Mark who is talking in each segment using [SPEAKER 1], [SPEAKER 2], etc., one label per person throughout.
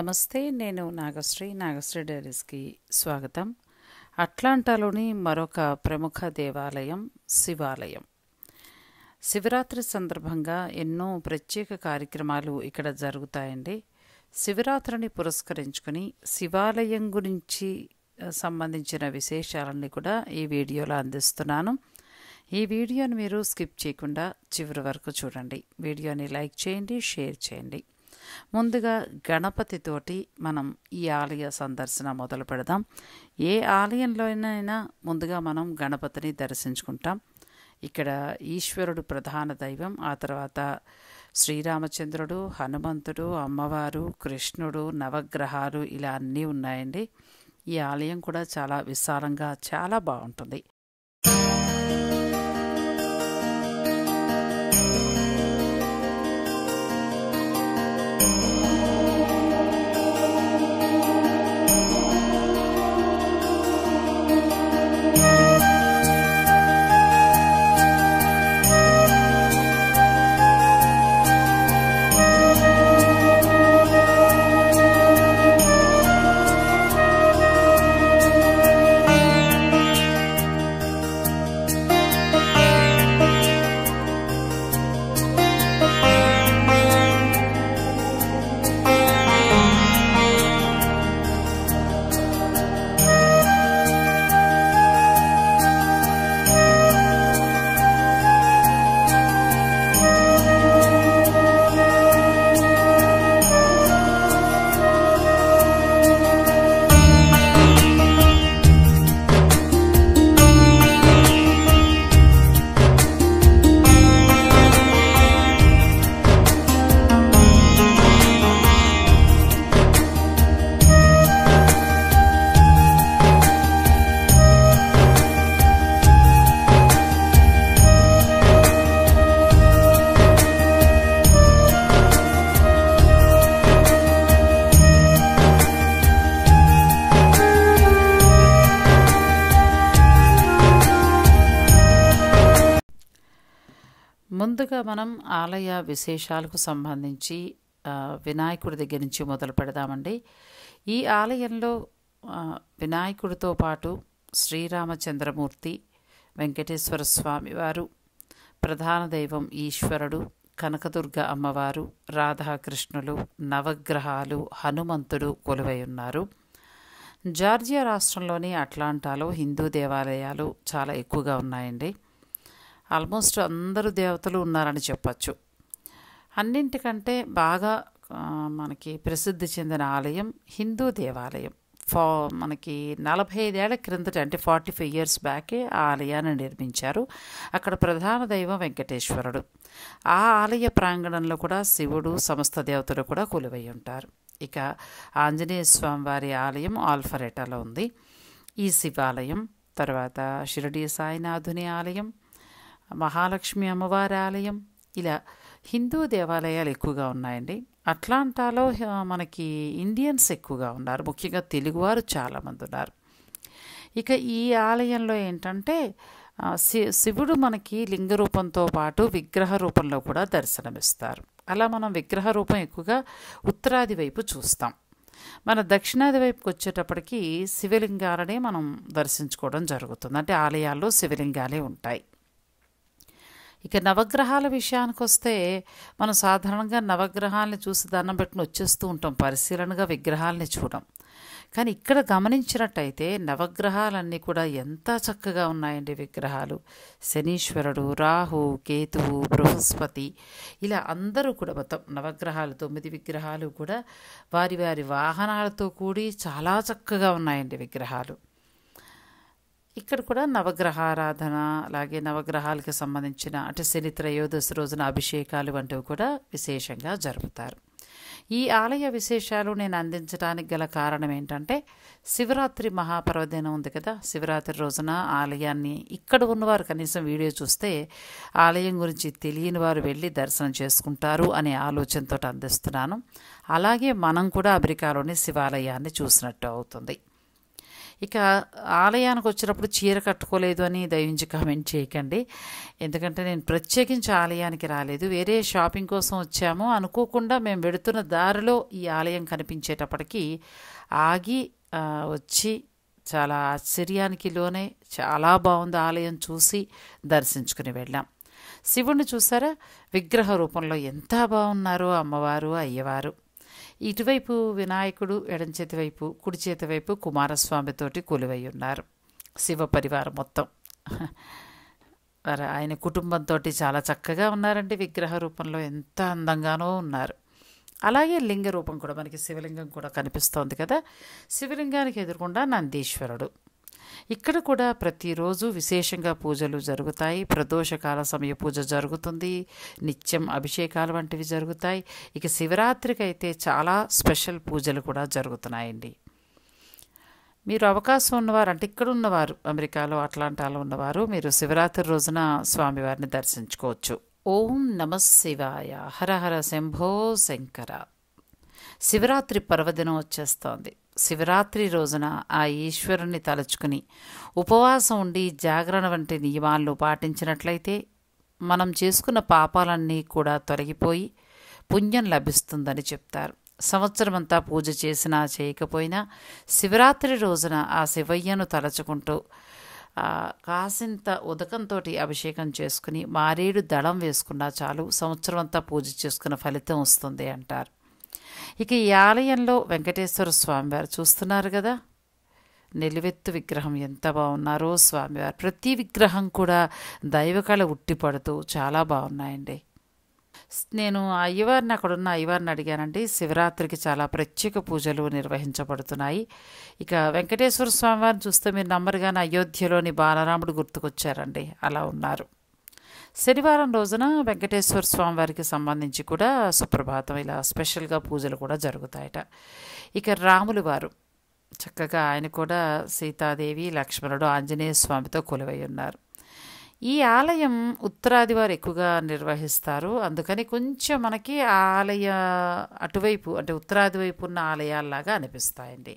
[SPEAKER 1] నమస్తే నేను నాగశ్రీ నాగశ్రీ డైరీస్కి స్వాగతం అట్లాంటాలోని మరొక ప్రముఖ దేవాలయం శివాలయం శివరాత్రి సందర్భంగా ఎన్నో ప్రత్యేక కార్యక్రమాలు ఇక్కడ జరుగుతాయండి శివరాత్రిని పురస్కరించుకుని శివాలయం గురించి ఆ, సంబంధించిన విశేషాలన్నీ కూడా ఈ వీడియోలో అందిస్తున్నాను ఈ వీడియోని మీరు స్కిప్ చేయకుండా చివరి వరకు చూడండి వీడియోని లైక్ చేయండి షేర్ చేయండి ముందుగా గణపతితోటి మనం ఈ ఆలయ సందర్శన మొదలు పెడదాం ఏ ఆలయంలోనైనా ముందుగా మనం గణపతిని దర్శించుకుంటాం ఇక్కడ ఈశ్వరుడు ప్రధాన దైవం ఆ తర్వాత శ్రీరామచంద్రుడు హనుమంతుడు అమ్మవారు కృష్ణుడు నవగ్రహాలు ఇలా అన్నీ ఉన్నాయండి ఈ ఆలయం కూడా చాలా విశాలంగా చాలా బాగుంటుంది ముందుగా మనం ఆలయ విశేషాలకు సంబంధించి ఆ, వినాయకుడి దగ్గర నుంచి మొదలు పెడదామండి ఈ ఆలయంలో ఆ, వినాయకుడితో పాటు శ్రీరామచంద్రమూర్తి వెంకటేశ్వర స్వామి వారు ప్రధాన దైవం ఈశ్వరుడు కనకదుర్గ అమ్మవారు రాధాకృష్ణులు నవగ్రహాలు హనుమంతుడు కొలువై ఉన్నారు జార్జియా రాష్ట్రంలోని అట్లాంటాలో హిందూ దేవాలయాలు చాలా ఎక్కువగా ఉన్నాయండి ఆల్మోస్ట్ అందరూ దేవతలు ఉన్నారని చెప్పచ్చు అన్నింటికంటే బాగా ఆ, మనకి ప్రసిద్ధి చెందిన ఆలయం హిందూ దేవాలయం ఫా మనకి నలభై ఐదేళ్ల క్రిందట అంటే ఫార్టీ ఫైవ్ ఇయర్స్ బ్యాకే ఆ ఆలయాన్ని నిర్మించారు అక్కడ ప్రధాన దైవం వెంకటేశ్వరుడు ఆ ఆలయ ప్రాంగణంలో కూడా శివుడు సమస్త దేవతలు కూడా కొలువై ఉంటారు ఇక ఆంజనేయ స్వామి వారి ఆలయం ఆల్ఫరెటాలో ఉంది ఈ శివాలయం తర్వాత షిరడి సాయినాథుని ఆలయం మహాలక్ష్మి అమ్మవారి ఆలయం ఇలా హిందూ దేవాలయాలు ఎక్కువగా ఉన్నాయండి అట్లాంటాలో ఆ, మనకి ఇండియన్స్ ఎక్కువగా ఉన్నారు ముఖ్యంగా తెలుగువారు చాలామంది ఉన్నారు ఇక ఈ ఆలయంలో ఏంటంటే ఆ, శి శివుడు మనకి లింగ రూపంతో పాటు విగ్రహ రూపంలో కూడా దర్శనమిస్తారు అలా మనం విగ్రహ రూపం ఎక్కువగా ఉత్తరాది వైపు చూస్తాం మన దక్షిణాది వైపుకి వచ్చేటప్పటికి శివలింగాలనే మనం దర్శించుకోవడం జరుగుతుంది అంటే ఆలయాల్లో శివలింగాలే ఉంటాయి ఇక నవగ్రహాల విషయానికి వస్తే మనం సాధారణంగా నవగ్రహాలని చూసి దండం పెట్టుకుని వచ్చేస్తూ ఉంటాం పరిశీలనగా విగ్రహాలని చూడం కానీ ఇక్కడ గమనించినట్టయితే నవగ్రహాలన్నీ కూడా ఎంత చక్కగా ఉన్నాయండి విగ్రహాలు శనీశ్వరుడు రాహు కేతువు బృహస్పతి ఇలా అందరూ కూడా మొత్తం నవగ్రహాలు తొమ్మిది విగ్రహాలు కూడా వారి వారి వాహనాలతో కూడి చాలా చక్కగా ఉన్నాయండి విగ్రహాలు ఇక్కడ కూడా నవగ్రహారాధన అలాగే నవగ్రహాలకి సంబంధించిన అంటే శని త్రయోదశి రోజున అభిషేకాలు వంటివి కూడా విశేషంగా జరుపుతారు ఈ ఆలయ విశేషాలు నేను అందించడానికి గల కారణం ఏంటంటే శివరాత్రి మహాపర్వదినం ఉంది కదా శివరాత్రి రోజున ఆలయాన్ని ఇక్కడ ఉన్నవారు కనీసం వీడియో చూస్తే ఆలయం గురించి తెలియని వారు వెళ్ళి దర్శనం చేసుకుంటారు అనే ఆలోచనతో అందిస్తున్నాను అలాగే మనం కూడా అమెరికాలోని శివాలయాన్ని చూసినట్టు అవుతుంది ఇక ఆలయానికి వచ్చినప్పుడు చీర కట్టుకోలేదు అని దయించి కామెంట్ చేయకండి ఎందుకంటే నేను ప్రత్యేకించి ఆలయానికి రాలేదు వేరే షాపింగ్ కోసం వచ్చాము అనుకోకుండా మేము వెడుతున్న దారిలో ఈ ఆలయం కనిపించేటప్పటికి ఆగి ఆ, వచ్చి చాలా ఆశ్చర్యానికి లోనే చాలా బాగుంది ఆలయం చూసి దర్శించుకుని వెళ్ళాం శివుణ్ణి చూసారా విగ్రహ రూపంలో ఎంత బాగున్నారో అమ్మవారు అయ్యవారు ఇటువైపు వినాయకుడు ఎడం చేతి వైపు కుడి చేతి వైపు కుమారస్వామితోటి కొలువై ఉన్నారు శివ పరివారం మొత్తం మరి ఆయన కుటుంబంతో చాలా చక్కగా ఉన్నారండి విగ్రహ రూపంలో ఎంత అందంగానో ఉన్నారు అలాగే లింగ రూపం కూడా మనకి శివలింగం కూడా కనిపిస్తోంది కదా శివలింగానికి ఎదురుకుండా నందీశ్వరుడు ఇక్కడ కూడా ప్రతిరోజు విశేషంగా పూజలు జరుగుతాయి ప్రదోషకాల సమయ పూజ జరుగుతుంది నిత్యం అభిషేకాలు వంటివి జరుగుతాయి ఇక శివరాత్రికి అయితే చాలా స్పెషల్ పూజలు కూడా జరుగుతున్నాయండి మీరు అవకాశం ఉన్నవారు అంటే ఇక్కడ ఉన్నవారు అమెరికాలో అట్లాంటాలో ఉన్నవారు మీరు శివరాత్రి రోజున స్వామివారిని దర్శించుకోవచ్చు ఓం నమ శివాయ హర హర శంభో శంకర శివరాత్రి పర్వదినం వచ్చేస్తోంది శివరాత్రి రోజున ఆ ఈశ్వరుని తలుచుకుని ఉపవాసం ఉండి జాగరణ వంటి నియమాలను పాటించినట్లయితే మనం చేసుకున్న పాపాలన్నీ కూడా తొలగిపోయి పుణ్యం లభిస్తుందని చెప్తారు సంవత్సరం అంతా పూజ చేసినా చేయకపోయినా శివరాత్రి రోజున ఆ శివయ్యను తలచుకుంటూ ఆ, కాసింత ఉదకంతో అభిషేకం చేసుకుని మారేడు దళం వేసుకున్నా చాలు సంవత్సరం అంతా పూజ చేసుకున్న ఫలితం వస్తుంది అంటారు ఇక ఈ ఆలయంలో వెంకటేశ్వర స్వామివారు చూస్తున్నారు కదా నిలువెత్తు విగ్రహం ఎంత బాగున్నారో స్వామివారు ప్రతి విగ్రహం కూడా దైవకళ ఉట్టిపడుతూ చాలా బాగున్నాయండి నేను ఆ అయ్యవారిని అక్కడున్న అయ్యవారిని అడిగానండి శివరాత్రికి చాలా ప్రత్యేక పూజలు నిర్వహించబడుతున్నాయి ఇక వెంకటేశ్వర స్వామివారిని చూస్తే మీరు నమ్మరు కానీ అయోధ్యలోని బాలరాముడు గుర్తుకొచ్చారండి అలా ఉన్నారు శనివారం రోజున వెంకటేశ్వర స్వామివారికి సంబంధించి కూడా సుప్రభాతం ఇలా స్పెషల్గా పూజలు కూడా జరుగుతాయట ఇక రాములు వారు చక్కగా ఆయన కూడా సీతాదేవి లక్ష్మణుడు ఆంజనేయ స్వామితో కొలువై ఉన్నారు ఈ ఆలయం ఉత్తరాది వారు ఎక్కువగా నిర్వహిస్తారు అందుకని కొంచెం మనకి ఆ ఆలయ అటువైపు అంటే ఉత్తరాది వైపు ఉన్న ఆలయాల్లాగా అనిపిస్తాయండి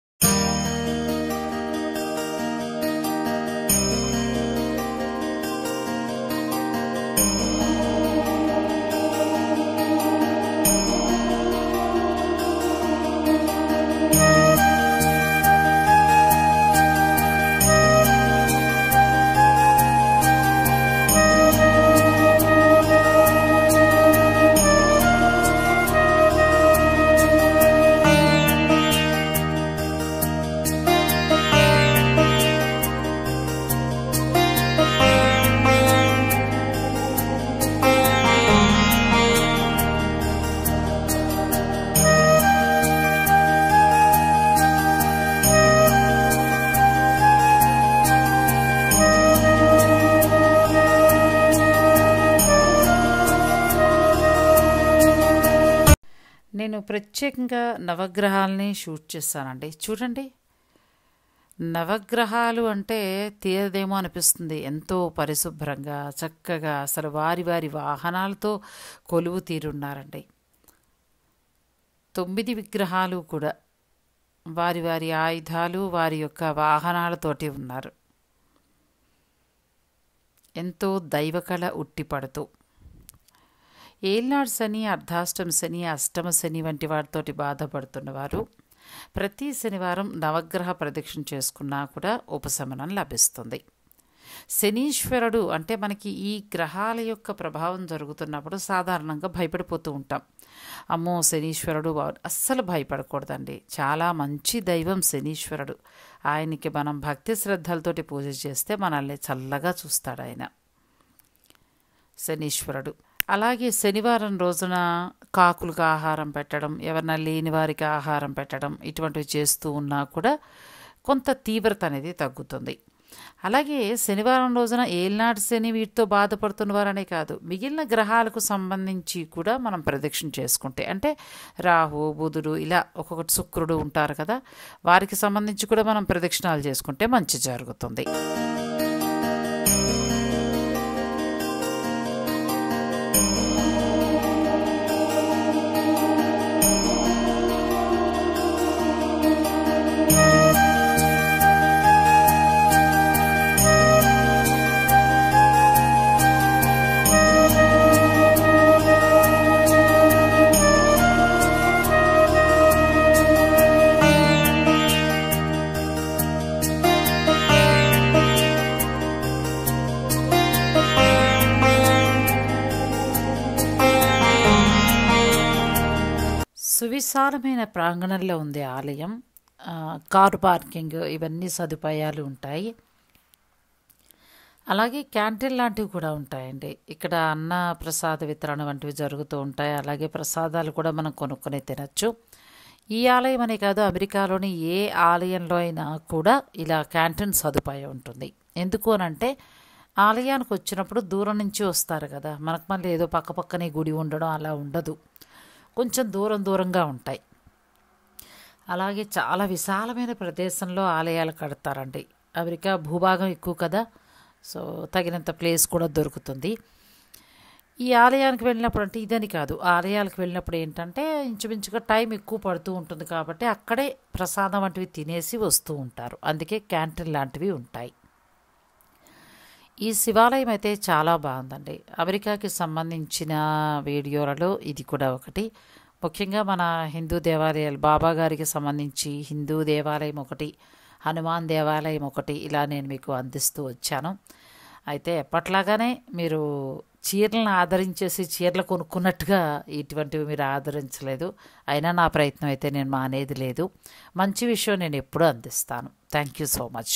[SPEAKER 1] నేను ప్రత్యేకంగా నవగ్రహాలని షూట్ చేశానండి చూడండి నవగ్రహాలు అంటే తీరదేమో అనిపిస్తుంది ఎంతో పరిశుభ్రంగా చక్కగా అసలు వారి వారి వాహనాలతో కొలువు తీరున్నారండి తొమ్మిది విగ్రహాలు కూడా వారి వారి ఆయుధాలు వారి యొక్క వాహనాలతోటి ఉన్నారు ఎంతో దైవకళ ఉట్టిపడుతూ ఏల్నాడు శని అర్ధాష్టమ శని అష్టమ శని వంటి వాటితోటి బాధపడుతున్నవారు ప్రతి శనివారం నవగ్రహ ప్రదక్షిణ చేసుకున్నా కూడా ఉపశమనం లభిస్తుంది శనీశ్వరుడు అంటే మనకి ఈ గ్రహాల యొక్క ప్రభావం జరుగుతున్నప్పుడు సాధారణంగా భయపడిపోతూ ఉంటాం అమ్మో శనీశ్వరుడు వా- అస్సలు భయపడకూడదండి చాలా మంచి దైవం శనీశ్వరుడు ఆయనకి మనం భక్తి శ్రద్ధలతోటి పూజ చేస్తే మనల్ని చల్లగా చూస్తాడు ఆయన శనీశ్వరుడు అలాగే శనివారం రోజున కాకులకు ఆహారం పెట్టడం ఎవరన్నా లేని వారికి ఆహారం పెట్టడం ఇటువంటివి చేస్తూ ఉన్నా కూడా కొంత తీవ్రత అనేది తగ్గుతుంది అలాగే శనివారం రోజున ఏల్నాటి శని వీటితో బాధపడుతున్న వారనే కాదు మిగిలిన గ్రహాలకు సంబంధించి కూడా మనం ప్రదక్షిణ చేసుకుంటే అంటే రాహు బుధుడు ఇలా ఒక్కొక్కటి శుక్రుడు ఉంటారు కదా వారికి సంబంధించి కూడా మనం ప్రదక్షిణాలు చేసుకుంటే మంచి జరుగుతుంది సువిశాలమైన ప్రాంగణంలో ఉంది ఆలయం ఆ, కారు పార్కింగ్ ఇవన్నీ సదుపాయాలు ఉంటాయి అలాగే క్యాంటీన్ లాంటివి కూడా ఉంటాయండి ఇక్కడ అన్న ప్రసాద వితరణ వంటివి జరుగుతూ ఉంటాయి అలాగే ప్రసాదాలు కూడా మనం కొనుక్కొని తినచ్చు ఈ ఆలయం అనే కాదు అమెరికాలోని ఏ ఆలయంలో అయినా కూడా ఇలా క్యాంటీన్ సదుపాయం ఉంటుంది ఎందుకు అని అంటే ఆలయానికి వచ్చినప్పుడు దూరం నుంచి వస్తారు కదా మనకు మళ్ళీ ఏదో పక్క పక్కనే గుడి ఉండడం అలా ఉండదు కొంచెం దూరం దూరంగా ఉంటాయి అలాగే చాలా విశాలమైన ప్రదేశంలో ఆలయాలు కడతారండి అమెరికా భూభాగం ఎక్కువ కదా సో తగినంత ప్లేస్ కూడా దొరుకుతుంది ఈ ఆలయానికి వెళ్ళినప్పుడు అంటే ఇదని కాదు ఆలయాలకు వెళ్ళినప్పుడు ఏంటంటే ఇంచుమించుగా టైం ఎక్కువ పడుతూ ఉంటుంది కాబట్టి అక్కడే ప్రసాదం వంటివి తినేసి వస్తూ ఉంటారు అందుకే క్యాంటీన్ లాంటివి ఉంటాయి ఈ శివాలయం అయితే చాలా బాగుందండి అమెరికాకి సంబంధించిన వీడియోలలో ఇది కూడా ఒకటి ముఖ్యంగా మన హిందూ దేవాలయాలు బాబా గారికి సంబంధించి హిందూ దేవాలయం ఒకటి హనుమాన్ దేవాలయం ఒకటి ఇలా నేను మీకు అందిస్తూ వచ్చాను అయితే ఎప్పట్లాగానే మీరు చీరలను ఆదరించేసి చీరలు కొనుక్కున్నట్టుగా ఇటువంటివి మీరు ఆదరించలేదు అయినా నా ప్రయత్నం అయితే నేను మానేది లేదు మంచి విషయం నేను ఎప్పుడూ అందిస్తాను థ్యాంక్ యూ సో మచ్